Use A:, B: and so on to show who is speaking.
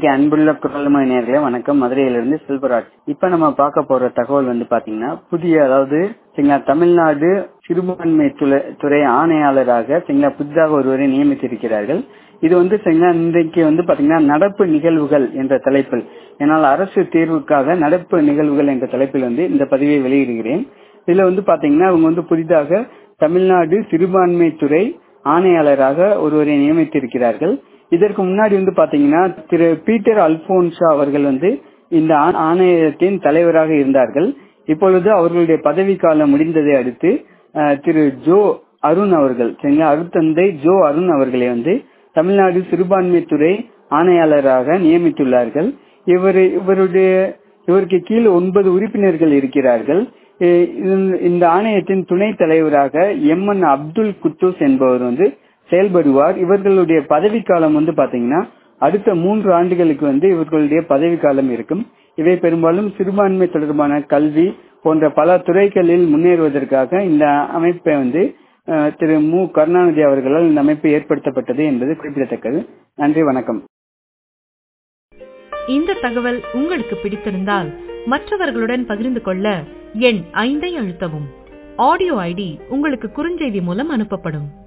A: okay அன்புள்ள குரல்மொழி நேர்களே வணக்கம் மதுரையிலிருந்து செல்வராஜ் இப்ப நம்ம பார்க்க போற தகவல் வந்து பாத்தீங்கன்னா புதிய அதாவது சரிங்களா தமிழ்நாடு சிறுபான்மை துறை- துறை ஆணையாளராக சரிங்களா புதிதாக ஒருவரை நியமித்திருக்கிறார்கள் இது வந்து சரிங்களா இன்றைக்கு வந்து பாத்தீங்கன்னா நடப்பு நிகழ்வுகள் என்ற தலைப்பில் என்னால் அரசு தேர்வுக்காக நடப்பு நிகழ்வுகள் என்ற தலைப்பில் வந்து இந்த பதிவை வெளியிடுகிறேன் இதுல வந்து பாத்தீங்கன்னா அவங்க வந்து புதிதாக தமிழ்நாடு சிறுபான்மை துறை ஆணையாளராக ஒருவரை நியமித்திருக்கிறார்கள் இதற்கு முன்னாடி வந்து பாத்தீங்கன்னா திரு பீட்டர் அல்போன்சா அவர்கள் வந்து இந்த ஆ- ஆணையத்தின் தலைவராக இருந்தார்கள் இப்பொழுது அவர்களுடைய பதவி காலம் முடிந்ததை அடுத்து அஹ், திரு ஜோ அருண் அவர்கள் சரிங்களா அருத்தந்தை ஜோ அருண் அவர்களை வந்து தமிழ்நாடு சிறுபான்மை துறை ஆணையாளராக நியமித்துள்ளார்கள் இவர் இவருடைய இவருக்கு கீழ் ஒன்பது உறுப்பினர்கள் இருக்கிறார்கள் இ- இந்த- இந்த ஆணையத்தின் துணைத் தலைவராக எம் என் அப்துல் குத்தூஸ் என்பவர் வந்து செயல்படுவார் இவர்களுடைய பதவிக்காலம் வந்து பாத்தீங்கன்னா அடுத்த மூன்று ஆண்டுகளுக்கு வந்து இவர்களுடைய பதவிக்காலம் இருக்கும் இவை பெரும்பாலும் சிறுபான்மை தொடர்பான கல்வி போன்ற பல துறைகளில் முன்னேறுவதற்காக இந்த அமைப்பை வந்து அஹ், திரு மு கருணாநிதி அவர்களால் இந்த அமைப்பு ஏற்படுத்தப்பட்டது என்பது குறிப்பிடத்தக்கது நன்றி வணக்கம்
B: இந்த தகவல் உங்களுக்கு பிடித்திருந்தால் மற்றவர்களுடன் பகிர்ந்து கொள்ள எண் ஐந்தை அழுத்தவும் ஆடியோ ஐடி உங்களுக்கு குறுஞ்செய்தி மூலம் அனுப்பப்படும்